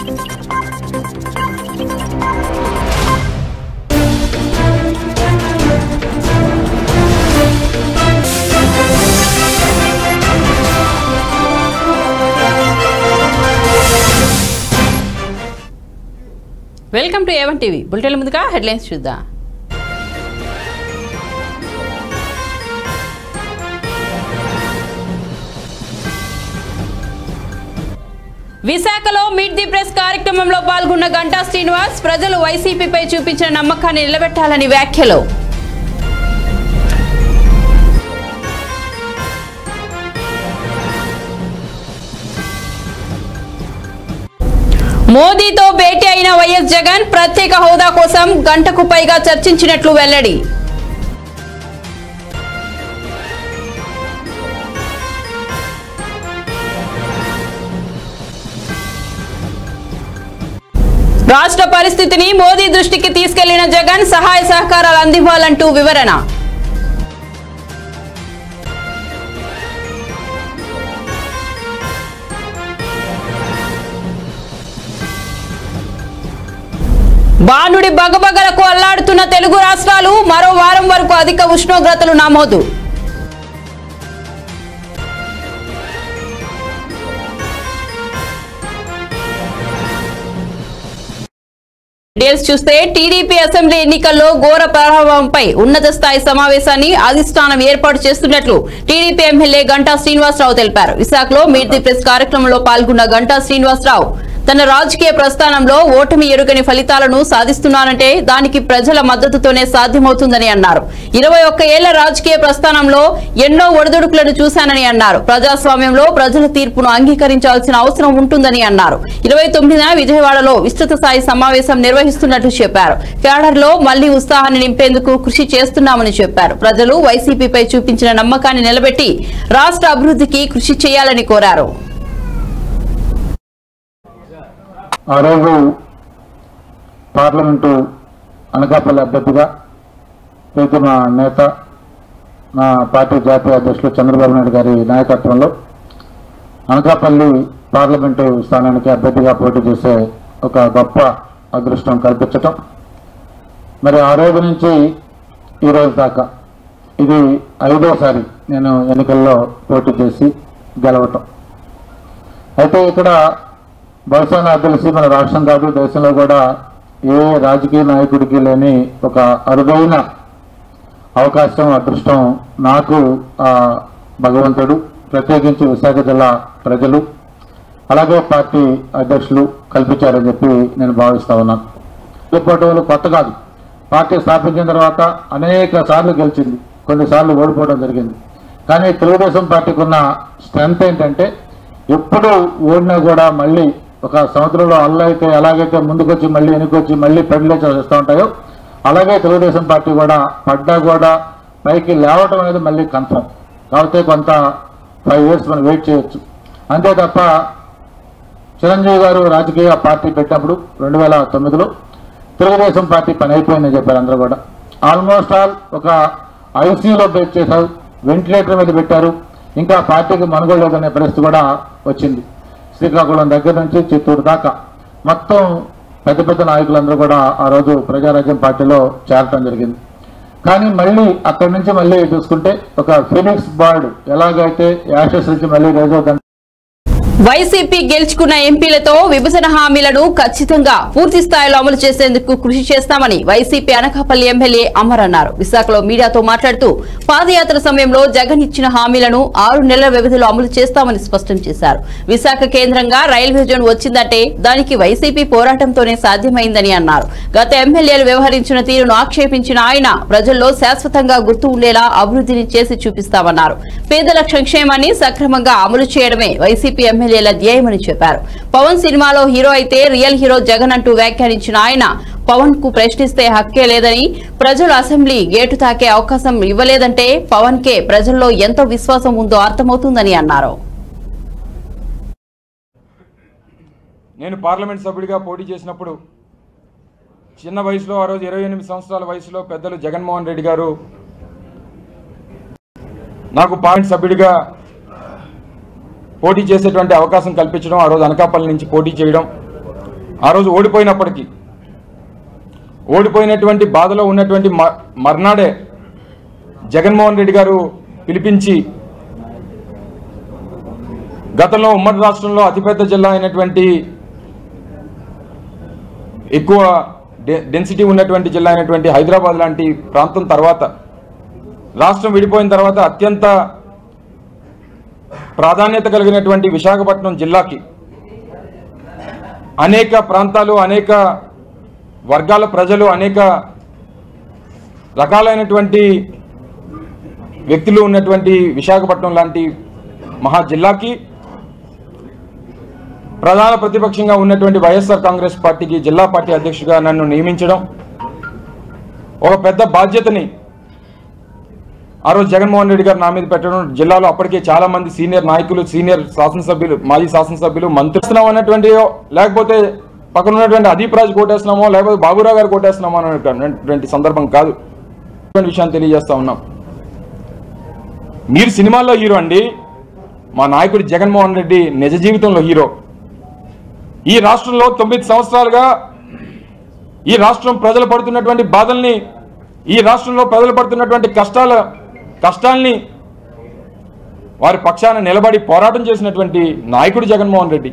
welcome to A one TV bulletin ముందుగా headlines చూద్దాం విశాఖలో మీట్ ది ప్రెస్ కార్యక్రమంలో పాల్గొన్న గంటా శ్రీనివాస్ ప్రజలు వైసీపీపై చూపించిన నమ్మకాన్ని నిలబెట్టాలని వ్యాఖ్యలు మోదీతో భేటీ అయిన వైఎస్ జగన్ ప్రత్యేక హోదా కోసం గంటకు పైగా చర్చించినట్లు వెల్లడి రాష్ట్ర పరిస్థితిని మోదీ దృష్టికి తీసుకెళ్లిన జగన్ సహాయ సహకారాలు అందివ్వాలంటూ వివరణ బాణుడి బగబగలకు అల్లాడుతున్న తెలుగు రాష్ట్రాలు మరో వారం వరకు అధిక ఉష్ణోగ్రతలు నమోదు డీటెయిల్స్ చూస్తే టీడీపీ అసెంబ్లీ ఎన్నికల్లో ఘోర ప్రభావంపై ఉన్నత స్థాయి సమావేశాన్ని అధిష్టానం ఏర్పాటు చేస్తున్నట్లు టీడీపీ ఎమ్మెల్యే గంటా శ్రీనివాసరావు తెలిపారు విశాఖలో మీట్ ది ప్రెస్ కార్యక్రమంలో పాల్గొన్న గంటా శ్రీనివాసరావు తన రాజకీయ ప్రస్థానంలో ఓటమి ఎరుగని ఫలితాలను సాధిస్తున్నానంటే దానికి ప్రజల మద్దతుతోనే సాధ్యమవుతుందని అన్నారు ఇరవై ఒక్క ఏళ్ల రాజకీయ ప్రస్థానంలో ఎన్నో ఒడిదుడుకులను చూశానని అన్నారు ప్రజాస్వామ్యంలో ప్రజల తీర్పును అంగీకరించాల్సిన అవసరం ఉంటుందని అన్నారు ఇరవై తొమ్మిదిన విజయవాడలో విస్తృత స్థాయి సమావేశం నిర్వహిస్తున్నట్టు చెప్పారు కేడర్లో మళ్లీ ఉత్సాహాన్ని నింపేందుకు కృషి చేస్తున్నామని చెప్పారు ప్రజలు వైసీపీపై చూపించిన నమ్మకాన్ని నిలబెట్టి రాష్ట్ర అభివృద్ధికి కృషి చేయాలని కోరారు ఆ రోజు పార్లమెంటు అనకాపల్లి అభ్యర్థిగా ప్రీతమ నేత నా పార్టీ జాతీయ అధ్యక్షులు చంద్రబాబు నాయుడు గారి నాయకత్వంలో అనకాపల్లి పార్లమెంటు స్థానానికి అభ్యర్థిగా పోటీ చేసే ఒక గొప్ప అదృష్టం కల్పించటం మరి ఆ రోజు నుంచి ఈ రోజు దాకా ఇది ఐదోసారి నేను ఎన్నికల్లో పోటీ చేసి గెలవటం అయితే ఇక్కడ బహుశా నాకు తెలిసి మన రాష్ట్రం కాదు దేశంలో కూడా ఏ రాజకీయ నాయకుడికి లేని ఒక అరుదైన అవకాశం అదృష్టం నాకు ఆ భగవంతుడు ప్రత్యేకించి విశాఖ జిల్లా ప్రజలు అలాగే పార్టీ అధ్యక్షులు కల్పించారని చెప్పి నేను భావిస్తా ఉన్నాను ఓడిపోవటం కొత్త కాదు పార్టీ స్థాపించిన తర్వాత అనేక సార్లు గెలిచింది కొన్నిసార్లు ఓడిపోవడం జరిగింది కానీ తెలుగుదేశం పార్టీకి ఉన్న స్ట్రెంత్ ఏంటంటే ఎప్పుడు ఓడినా కూడా మళ్ళీ ఒక సంవత్సరంలో అల్లైతే ఎలాగైతే ముందుకొచ్చి మళ్ళీ వెనుకొచ్చి మళ్ళీ పెడలేచి వస్తూ ఉంటాయో అలాగే తెలుగుదేశం పార్టీ కూడా పడ్డా కూడా పైకి లేవటం అనేది మళ్ళీ కన్ఫర్మ్ కాబట్టి కొంత ఫైవ్ ఇయర్స్ మనం వెయిట్ చేయొచ్చు అంతే తప్ప చిరంజీవి గారు రాజకీయ పార్టీ పెట్టినప్పుడు రెండు వేల తొమ్మిదిలో తెలుగుదేశం పార్టీ పని అయిపోయిందని చెప్పారు అందరూ కూడా ఆల్మోస్ట్ ఆల్ ఒక ఐసీయూలో బెట్ చేశారు వెంటిలేటర్ మీద పెట్టారు ఇంకా పార్టీకి మనుగోలు లేదనే పరిస్థితి కూడా వచ్చింది శ్రీకాకుళం దగ్గర నుంచి చిత్తూరు దాకా మొత్తం పెద్ద పెద్ద నాయకులందరూ కూడా ఆ రోజు ప్రజారాజ్యం పార్టీలో చేరటం జరిగింది కానీ మళ్ళీ అక్కడి నుంచి మళ్ళీ చూసుకుంటే ఒక ఫినిక్స్ బర్డ్ ఎలాగైతే యాషెస్ నుంచి మళ్ళీ రేజ్ అవుతుంది వైసీపీ గెలుచుకున్న ఎంపీలతో విభజన హామీలను ఖచ్చితంగా పూర్తి స్థాయిలో అమలు చేసేందుకు కృషి చేస్తామని వైసీపీ అనకాపల్లి ఎమ్మెల్యే అమర్ అన్నారు విశాఖలో మీడియాతో మాట్లాడుతూ పాదయాత్ర సమయంలో జగన్ ఇచ్చిన హామీలను ఆరు నెలల వ్యవధిలో అమలు చేస్తామని స్పష్టం చేశారు విశాఖ కేంద్రంగా రైల్వే జోన్ వచ్చిందంటే దానికి వైసీపీ పోరాటంతోనే సాధ్యమైందని అన్నారు గత ఎమ్మెల్యేలు వ్యవహరించిన తీరును ఆక్షేపించిన ఆయన ప్రజల్లో శాశ్వతంగా గుర్తు ఉండేలా అభివృద్ధిని చేసి చూపిస్తామన్నారు పేదల సంక్షేమాన్ని సక్రమంగా అమలు చేయడమే వైసీపీ ఎమ్మెల్యేల ధ్యేయమని చెప్పారు పవన్ సినిమాలో హీరో అయితే రియల్ హీరో జగన్ అంటూ వ్యాఖ్యానించిన ఆయన పవన్ కు ప్రశ్నిస్తే హక్కే లేదని ప్రజలు అసెంబ్లీ గేటు తాకే అవకాశం ఇవ్వలేదంటే పవన్ కే ప్రజల్లో ఎంత విశ్వాసం ఉందో అర్థమవుతుందని అన్నారు నేను పార్లమెంట్ సభ్యుడిగా పోటీ చేసినప్పుడు చిన్న వయసులో ఆ రోజు ఇరవై ఎనిమిది సంవత్సరాల వయసులో పెద్దలు జగన్మోహన్ రెడ్డి గారు నాకు పార్లమెంట్ సభ్యుడిగా పోటీ చేసేటువంటి అవకాశం కల్పించడం ఆ రోజు అనకాపల్లి నుంచి పోటీ చేయడం ఆ రోజు ఓడిపోయినప్పటికీ ఓడిపోయినటువంటి బాధలో ఉన్నటువంటి మ- మర్నాడే జగన్మోహన్ రెడ్డి గారు పిలిపించి గతంలో ఉమ్మడి రాష్ట్రంలో అతిపెద్ద జిల్లా అయినటువంటి ఎక్కువ డె- డెన్సిటీ ఉన్నటువంటి జిల్లా అయినటువంటి హైదరాబాద్ లాంటి ప్రాంతం తర్వాత రాష్ట్రం విడిపోయిన తర్వాత అత్యంత ప్రాధాన్యత కలిగినటువంటి విశాఖపట్నం జిల్లాకి అనేక ప్రాంతాలు అనేక వర్గాల ప్రజలు అనేక రకాలైనటువంటి వ్యక్తులు ఉన్నటువంటి విశాఖపట్నం లాంటి మహా జిల్లాకి ప్రధాన ప్రతిపక్షంగా ఉన్నటువంటి వైఎస్ఆర్ కాంగ్రెస్ పార్టీకి జిల్లా పార్టీ అధ్యక్షుడిగా నన్ను నియమించడం ఒక పెద్ద బాధ్యతని ఆ రోజు జగన్మోహన్ రెడ్డి గారు నా మీద పెట్టడం జిల్లాలో అప్పటికే చాలా మంది సీనియర్ నాయకులు సీనియర్ శాసనసభ్యులు మాజీ శాసనసభ్యులు మంత్రులు అన్నటువంటి లేకపోతే పక్కన ఉన్నటువంటి అదీప్ రాజు కోటేస్తున్నామో లేకపోతే బాబురావు గారు కోటేస్తున్నామో అనేటువంటి సందర్భం కాదు ఇటువంటి విషయాన్ని తెలియజేస్తా ఉన్నాం మీరు సినిమాల్లో హీరో అండి మా నాయకుడు జగన్మోహన్ రెడ్డి నిజ జీవితంలో హీరో ఈ రాష్ట్రంలో తొమ్మిది సంవత్సరాలుగా ఈ రాష్ట్రం ప్రజలు పడుతున్నటువంటి బాధల్ని ఈ రాష్ట్రంలో ప్రజలు పడుతున్నటువంటి కష్టాల కష్టాల్ని వారి పక్షాన నిలబడి పోరాటం చేసినటువంటి నాయకుడు జగన్మోహన్ రెడ్డి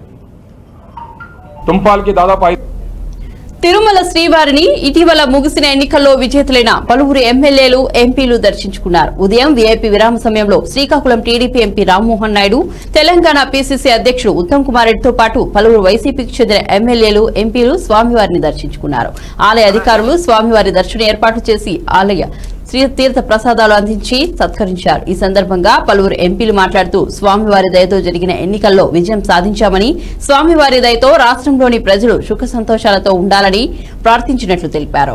తుంపాలకి దాదాపు ఐదు తిరుమల శ్రీవారిని ఇటీవల ముగిసిన ఎన్నికల్లో విజేతలైన పలువురు ఎమ్మెల్యేలు ఎంపీలు దర్శించుకున్నారు ఉదయం వీఐపీ విరామ సమయంలో Srikakulam TDP MP Rammohan Naidu Telangana PCC అధ్యక్షుడు ఉత్తమ్ కుమార్ రెడ్డితో పాటు పలువురు వైసీపీకి చెందిన ఎమ్మెల్యేలు ఎంపీలు స్వామివారిని దర్శించుకున్నారు ఆలయ అధికారులు స్వామివారి దర్శనం ఏర్పాటు చేసి ఆలయ శ్రీ తీర్థ ప్రసాదాలు అందించి సత్కరించారు ఈ సందర్భంగా పలువురు ఎంపీలు మాట్లాడుతూ స్వామివారి దయతో జరిగిన ఎన్నికల్లో విజయం సాధించామని స్వామివారి దయతో రాష్ట్రంలోని ప్రజలు సుఖ సంతోషాలతో ఉండాలని ప్రార్థించినట్లు తెలిపారు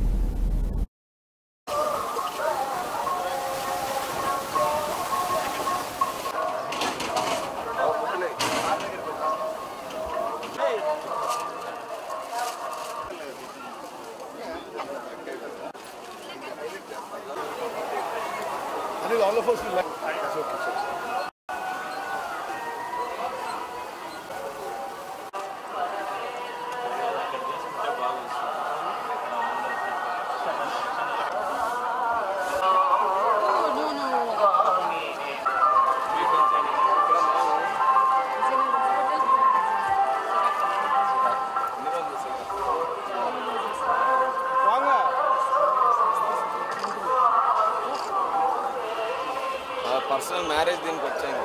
పర్సనల్ మ్యారేజ్ దీనికి వచ్చాను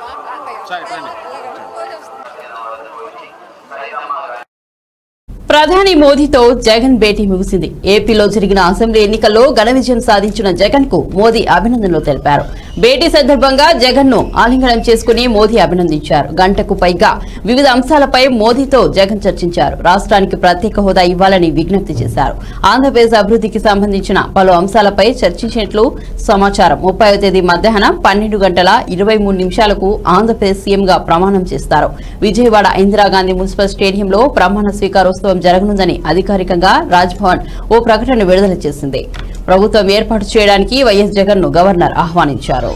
ప్రధాని మోదీతో జగన్ భేటీ ముగిసింది ఏపీలో జరిగిన అసెంబ్లీ ఎన్నికల్లో ఘన విజయం సాధించిన జగన్ కు మోదీ అభినందనలు తెలిపారు భేటీ సందర్భంగా జగన్ ను ఆలింగనం చేసుకుని మోదీ అభినందించారు గంటకు పైగా వివిధ అంశాలపై మోదీతో జగన్ చర్చించారు రాష్ట్రానికి ప్రత్యేక హోదా ఇవ్వాలని విజ్ఞప్తి చేశారు ఆంధ్రప్రదేశ్ అభివృద్ధికి సంబంధించిన పలు అంశాలపై చర్చించినట్లు సమాచారం ముప్పై తేదీ మధ్యాహ్నం పన్నెండు గంటల ఇరవై మూడు నిమిషాలకు ఆంధ్రప్రదేశ్ సీఎంగా ప్రమాణం చేస్తారు విజయవాడ ఇందిరాగాంధీ మున్సిపల్ స్టేడియంలో ప్రమాణ స్వీకారోత్సవం జరగనుందని అధికారికంగా రాజ్భవన్ ఓ ప్రకటన విడుదల చేసింది ప్రభుత్వం ఏర్పాటు చేయడానికి వైఎస్ జగన్ ను గవర్నర్ ఆహ్వానించారు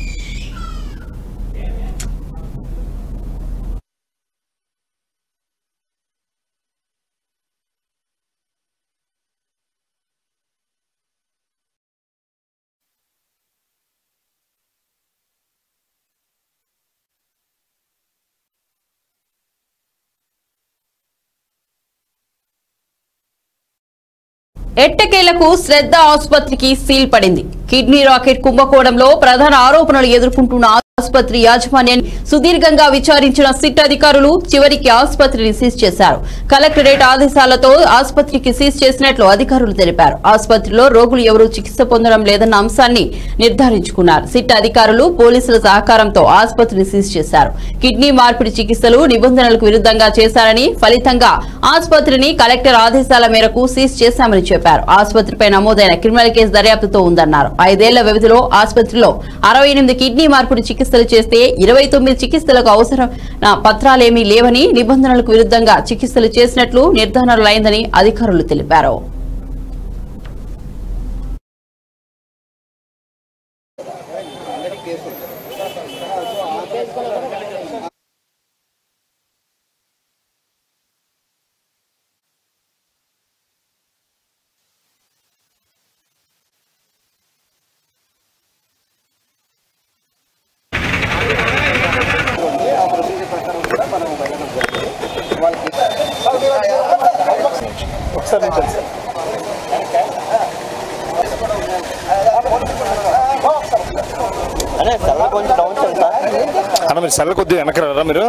ఎట్టకేలకు శ్రద్ధ ఆసుపత్రికి సీల్ పడింది కిడ్నీ రాకెట్ కుంభకోణంలో ప్రధాన ఆరోపణలు ఎదుర్కొంటున్న ఆసుపత్రి యాజమాన్యాన్ని సుదీర్ఘంగా విచారించిన సిట్ అధికారులు చివరికి ఆసుపత్రిని సీజ్ చేశారు కలెక్టరేట్ ఆదేశాలతో ఆసుపత్రికి సీజ్ చేసినట్లు అధికారులు తెలిపారు ఆసుపత్రిలో రోగులు ఎవరూ చికిత్స పొందడం లేదన్న అంశాన్ని నిర్ధారించుకున్నారు సిట్ అధికారులు పోలీసుల సహకారంతో ఆసుపత్రిని సీజ్ చేశారు కిడ్నీ మార్పిడి చికిత్సలు నిబంధనలకు విరుద్ధంగా చేశారని ఫలితంగా ఆసుపత్రిని కలెక్టర్ ఆదేశాల మేరకు సీజ్ చేశామని చెప్పారు ఆసుపత్రిపై నమోదైన క్రిమినల్ కేసు దర్యాప్తుతో ఉందన్నారు ఐదేళ్ల వ్యవధిలో ఆసుపత్రిలో అరవై ఎనిమిది కిడ్నీ మార్పిడి చికిత్సలు చేస్తే ఇరవై తొమ్మిది చికిత్సలకు అవసరం పత్రాలేమీ లేవని నిబంధనలకు విరుద్ధంగా చికిత్సలు చేసినట్లు నిర్ధారణలైందని అధికారులు తెలిపారు సార్ మీకు తెలుసు అనే సెల్ కొంచెం డౌన్ చేయండి సార్ అన్న మీరు సెల్ కొద్దిగా వెనక రారా మీరు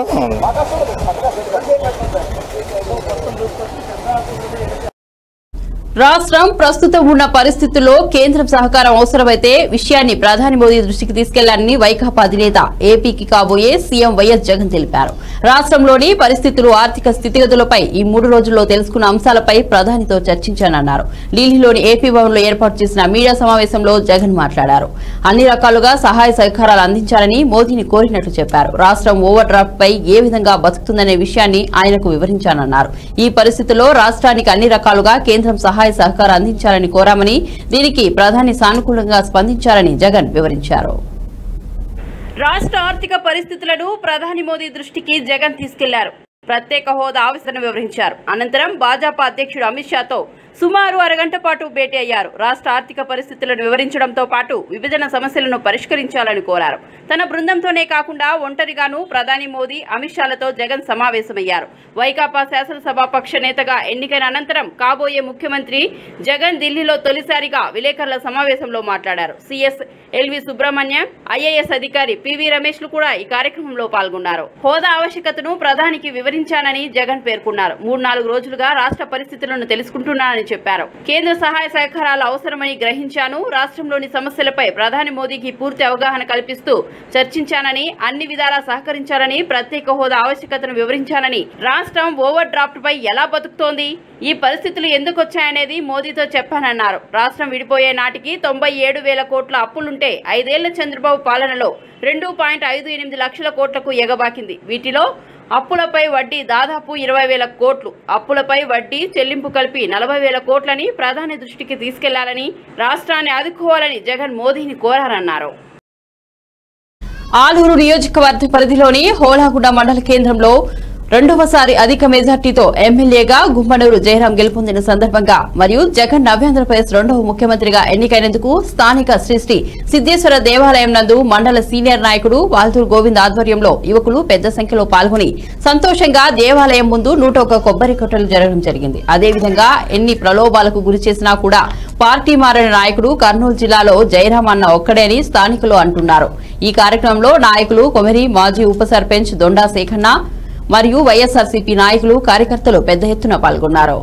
రాష్ట్రం ప్రస్తుతం ఉన్న పరిస్థితుల్లో కేంద్రం సహకారం అవసరమైతే విషయాన్ని ప్రధాని మోదీ దృష్టికి తీసుకెళ్లారని వైకాపా అధినేత ఏపీకి కాబోయే సీఎం వైఎస్ జగన్ తెలిపారు రాష్ట్రంలోని పరిస్థితులు ఆర్థిక స్థితిగతులపై ఈ మూడు రోజుల్లో తెలుసుకున్న అంశాలపై ప్రధానితో చర్చించానన్నారు ఢిల్లీలోని ఏపీ భవన్లో ఏర్పాటు చేసిన మీడియా సమావేశంలో జగన్ మాట్లాడారు అన్ని రకాలుగా సహాయ సహకారాలు అందించాలని మోదీని కోరినట్లు చెప్పారు రాష్ట్రం ఓవర్ డ్రాఫ్ట్ పై ఏ విధంగా బతుకుతుందనే విషయాన్ని ఆయనకు వివరించానన్నారు ఈ పరిస్థితుల్లో రాష్ట్రానికి అన్ని రకాలుగా కేంద్రం సహాయ సహకారం అందించాలని కోరామని దీనికి ప్రధాని సానుకూలంగా స్పందించారని జగన్ వివరించారు రాష్ట్ర ఆర్థిక పరిస్థితులను ప్రధాని మోదీ దృష్టికి జగన్ తీసుకెళ్లారు ప్రత్యేక హోదా ఆవిష్కరణ వివరించారు అనంతరం భాజపా అధ్యక్షుడు అమిత్ షాతో సుమారు అరగంట పాటు భేటీ అయ్యారు రాష్ట్ర ఆర్థిక పరిస్థితులను వివరించడంతో పాటు విభజన సమస్యలను పరిష్కరించాలని కోరారు తన బృందంతోనే కాకుండా ఒంటరిగాను ప్రధాని మోదీ అమిత్ షాలతో జగన్ సమావేశమయ్యారు వైకాపా శాసనసభాపక్ష నేతగా ఎన్నికైన అనంతరం కాబోయే ముఖ్యమంత్రి జగన్ ఢిల్లీలో తొలిసారిగా విలేకరుల సమావేశంలో మాట్లాడారు సీఎస్ ఎల్వి సుబ్రహ్మణ్యం ఐఏఎస్ అధికారి పివి రమేష్లు కూడా ఈ కార్యక్రమంలో పాల్గొన్నారు హోదా ఆవశ్యకతను ప్రధానికి వివరించానని జగన్ పేర్కొన్నారు మూడు నాలుగు రోజులుగా రాష్ట్ర పరిస్థితులను తెలుసుకుంటున్నానని చెప్పారు కేంద్ర సహాయ సహకారాలు అవసరమని గ్రహించాను రాష్ట్రంలోని సమస్యలపై ప్రధాని మోదీకి పూర్తి అవగాహన కల్పిస్తూ చర్చించానని అన్ని విధాలా సహకరించాలని ప్రత్యేక హోదా ఆవశ్యకతను వివరించానని రాష్ట్రం ఓవర్ డ్రాఫ్ట్ పై ఎలా బతుకుతోంది ఈ పరిస్థితులు ఎందుకు వచ్చాయనేది మోదీతో చెప్పానన్నారు రాష్ట్రం విడిపోయే నాటికి తొంభై ఏడు వేల కోట్ల అప్పులుంటే ఐదేళ్ల చంద్రబాబు పాలనలో రెండు పాయింట్ ఐదు ఎనిమిది లక్షల కోట్లకు ఎగబాకింది వీటిలో అప్పులపై వడ్డీ దాదాపు ఇరవై వేల కోట్లు అప్పులపై వడ్డీ చెల్లింపు కలిపి నలభై వేల కోట్లని ప్రధాని దృష్టికి తీసుకెళ్లాలని రాష్ట్రాన్ని ఆదుకోవాలని జగన్ మోదీని కోరారన్నారు ఆలూరు నియోజకవర్గ పరిధిలోని హోలాగుండ మండల కేంద్రంలో రెండవసారి అధిక మెజార్టీతో ఎమ్మెల్యేగా గుమ్మనూరు జయరాం గెలుపొందిన సందర్భంగా మరియు జగన్ నవ్యాంధ్రప్రదేశ్ రెండవ ముఖ్యమంత్రిగా ఎన్నికైనందుకు స్థానిక శ్రీ శ్రీ సిద్దేశ్వర దేవాలయం నందు మండల సీనియర్ నాయకుడు వాల్తూరు గోవింద్ ఆధ్వర్యంలో యువకులు పెద్ద సంఖ్యలో పాల్గొని సంతోషంగా దేవాలయం ముందు నూట ఒక కొబ్బరి కొట్టలు జరగడం జరిగింది అదేవిధంగా ఎన్ని ప్రలోభాలకు గురి చేసినా కూడా పార్టీ మారిన నాయకుడు కర్నూలు జిల్లాలో జయరాం అన్న ఒక్కడే అని స్థానికులు అంటున్నారు ఈ కార్యక్రమంలో నాయకులు కొమెరి మాజీ ఉప సర్పంచ్ దొండా శేఖన్న మరియు వైఎస్ఆర్సీపీ నాయకులు కార్యకర్తలు పెద్ద ఎత్తున పాల్గొన్నారు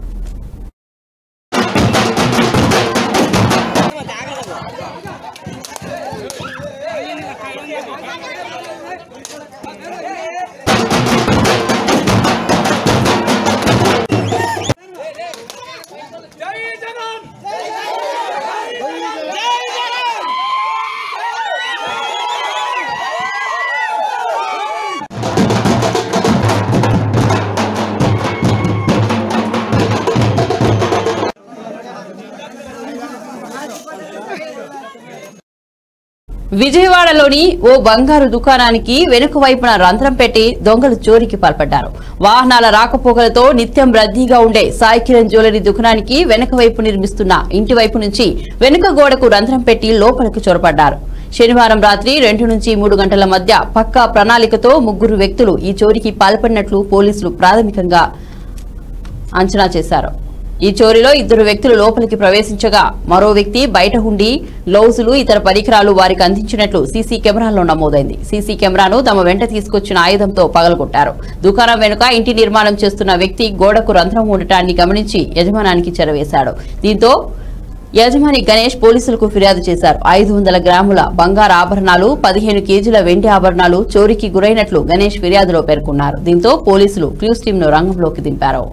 విజయవాడలోని ఓ బంగారు దుకాణానికి వెనుక వైపున రంధ్రం పెట్టి దొంగలు చోరీకి పాల్పడ్డారు వాహనాల రాకపోకలతో నిత్యం రద్దీగా ఉండే సాయి కిరణ్ జ్యువెలరీ దుకాణానికి వెనుక వైపు నిర్మిస్తున్న ఇంటి వైపు నుంచి వెనుక గోడకు రంధ్రం పెట్టి లోపలికి చొరబడ్డారు శనివారం రాత్రి రెండు నుంచి మూడు గంటల మధ్య పక్కా ప్రణాళికతో ముగ్గురు వ్యక్తులు ఈ చోరీకి పాల్పడినట్లు పోలీసులు ప్రాథమికంగా అంచనా చేశారు ఈ చోరీలో ఇద్దరు వ్యక్తులు లోపలికి ప్రవేశించగా మరో వ్యక్తి బయట ఉండి గ్లౌజులు ఇతర పరికరాలు వారికి అందించినట్లు సీసీ కెమెరాల్లో నమోదైంది సీసీ కెమెరాను తమ వెంట తీసుకొచ్చిన ఆయుధంతో పగలగొట్టారు దుకాణం వెనుక ఇంటి నిర్మాణం చేస్తున్న వ్యక్తి గోడకు రంధ్రం ఉండటాన్ని గమనించి యజమానానికి చెరవేశాడు దీంతో యజమాని గణేష్ పోలీసులకు ఫిర్యాదు చేశారు ఐదు వందల గ్రాముల బంగారు ఆభరణాలు పదిహేను కేజీల వెండి ఆభరణాలు చోరీకి గురైనట్లు గణేష్ ఫిర్యాదులో పేర్కొన్నారు దీంతో పోలీసులు క్లూస్ టీంను రంగంలోకి దింపారు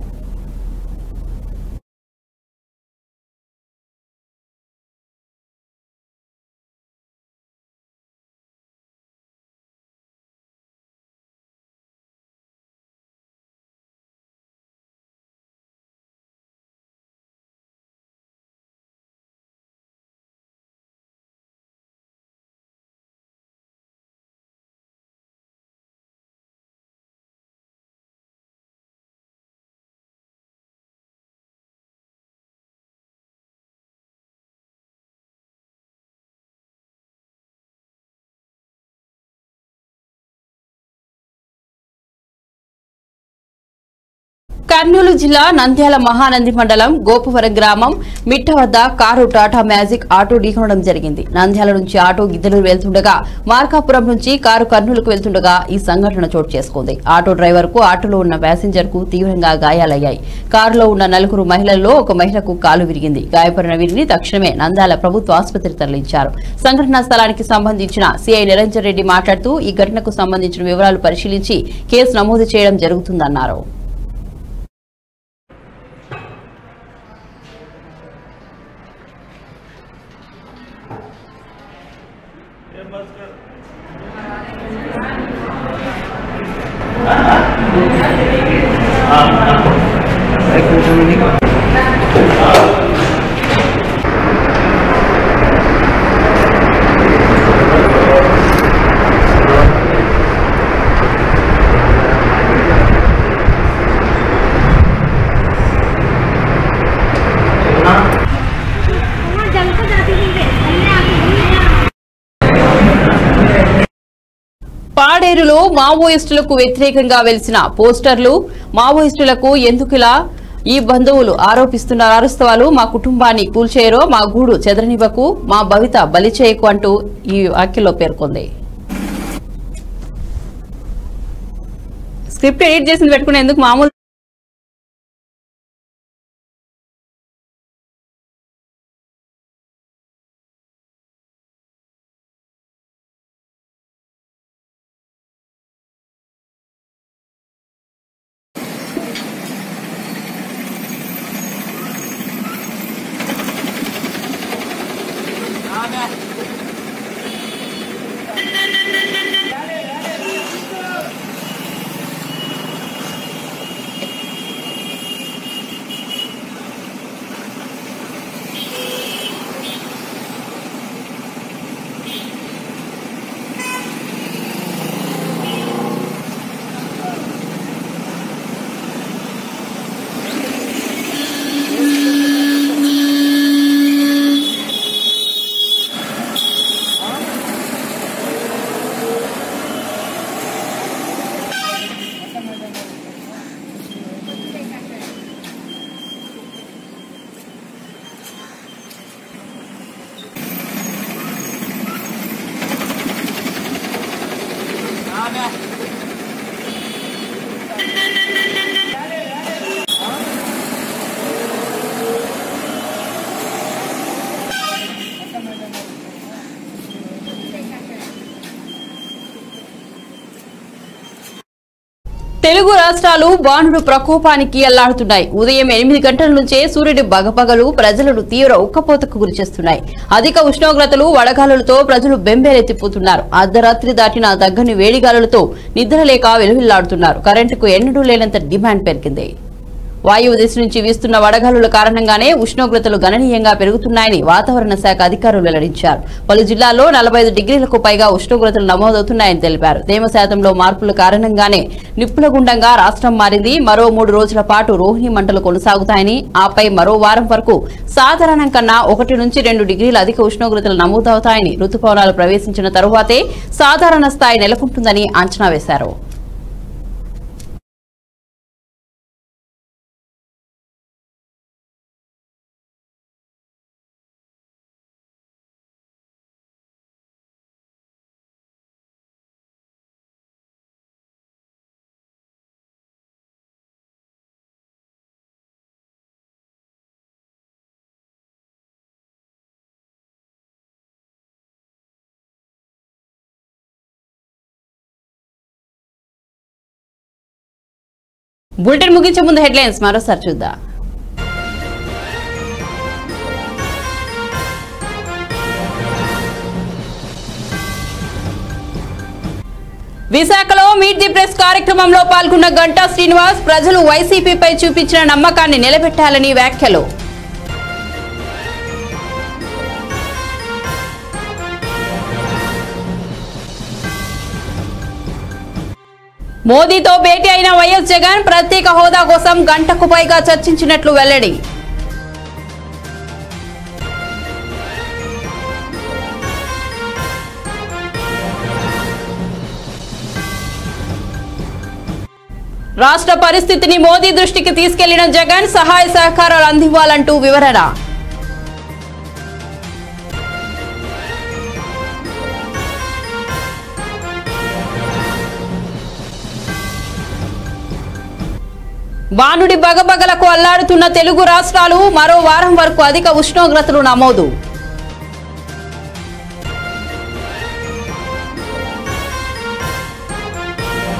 కర్నూలు జిల్లా నంద్యాల మహానంది మండలం గోపవరం గ్రామం మిట్ట వద్ద కారు టాటా మ్యాజిక్ ఆటో ఢీకొనడం జరిగింది నంద్యాల నుంచి ఆటో గిద్దలూరు వెళ్తుండగా మార్కాపురం నుంచి కారు కర్నూలుకు వెళ్తుండగా ఈ సంఘటన చోటు చేసుకుంది ఆటో డ్రైవర్ కు ఆటోలో ఉన్న ప్యాసింజర్ కు తీవ్రంగా గాయాలయ్యాయి కారులో ఉన్న నలుగురు మహిళల్లో ఒక మహిళకు కాలు విరిగింది గాయపడిన వీరిని తక్షణమే నంద్యాల ప్రభుత్వ ఆసుపత్రి తరలించారు సంఘటనా స్థలానికి సంబంధించిన సిఐ నిరంజన్ రెడ్డి మాట్లాడుతూ ఈ ఘటనకు సంబంధించిన వివరాలు పరిశీలించి కేసు నమోదు చేయడం జరుగుతుందన్నారు जल को जाती थी हमने आके పాడేరులో మావోయిస్టులకు వ్యతిరేకంగా వెలిసిన పోస్టర్లు మావోయిస్టులకు ఎందుకిలా ఈ బంధువులు ఆరోపిస్తున్న వాస్తవాలు మా కుటుంబాన్ని కూల్చేయరో మా గూడు చెదరనివ్వకు మా భవిత బలి చేయకు అంటూ ఈ వ్యాఖ్యలో పేర్కొంది స్క్రిప్ట్ ఎడిట్ చేసింది పెట్టుకునేందుకు మామూలు తెలుగు రాష్ట్రాలు బాణుడు ప్రకోపానికి అల్లాడుతున్నాయి ఉదయం ఎనిమిది గంటల నుంచే సూర్యుడి బగపగలు ప్రజలను తీవ్ర ఉక్కపోతకు గురిచేస్తున్నాయి అధిక ఉష్ణోగ్రతలు వడగాలులతో ప్రజలు బెంబేలెత్తిపోతున్నారు అర్ధరాత్రి దాటిన దగ్గని వేడిగాలులతో నిద్రలేక వెలువిల్లాడుతున్నారు కరెంటుకు ఎన్నడూ లేనంత డిమాండ్ పెరిగింది వాయువు దిశ నుంచి వీస్తున్న వడగాలుల కారణంగానే ఉష్ణోగ్రతలు గణనీయంగా పెరుగుతున్నాయని వాతావరణ శాఖ అధికారులు వెల్లడించారు పలు జిల్లాల్లో నలభై డిగ్రీలకు పైగా ఉష్ణోగ్రతలు నమోదవుతున్నాయని తెలిపారు తేమ శాతంలో మార్పుల కారణంగానే నిప్పుల గుండంగా రాష్ట్రం మారింది మరో మూడు రోజుల పాటు రోహిణి మంటలు కొనసాగుతాయని ఆపై మరో వారం వరకు సాధారణం కన్నా ఒకటి నుంచి రెండు డిగ్రీల అధిక ఉష్ణోగ్రతలు నమోదవుతాయని రుతుపవనాలు ప్రవేశించిన తరువాతే సాధారణ స్థాయి నెలకొంటుందని అంచనా వేశారు బులెటిన్ ముగించే ముందు హెడ్లైన్స్ మరోసారి చూద్దాం విశాఖలో మీట్ ది ప్రెస్ కార్యక్రమంలో పాల్గొన్న గంటా శ్రీనివాస్ ప్రజలు వైసీపీపై చూపించిన నమ్మకాన్ని నిలబెట్టాలని వ్యాఖ్యలు మోదీతో భేటీ అయిన వైఎస్ జగన్ ప్రత్యేక హోదా కోసం గంటకు పైగా చర్చించినట్లు వెల్లడి రాష్ట్ర పరిస్థితిని మోదీ దృష్టికి తీసుకెళ్లిన జగన్ సహాయ సహకారాలు అందివ్వాలంటూ వివరణ బానుడి బగబగలకు అల్లాడుతున్న తెలుగు రాష్ట్రాలు మరో వారం వరకు అధిక ఉష్ణోగ్రతలు నమోదు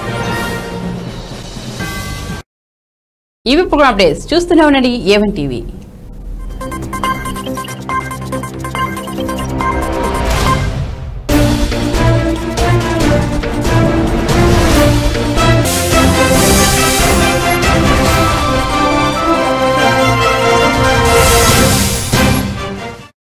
ఇవి ప్రోగ్రామ్ డేస్ చూస్తూనే ఉండండి ఏవన్ టీవీ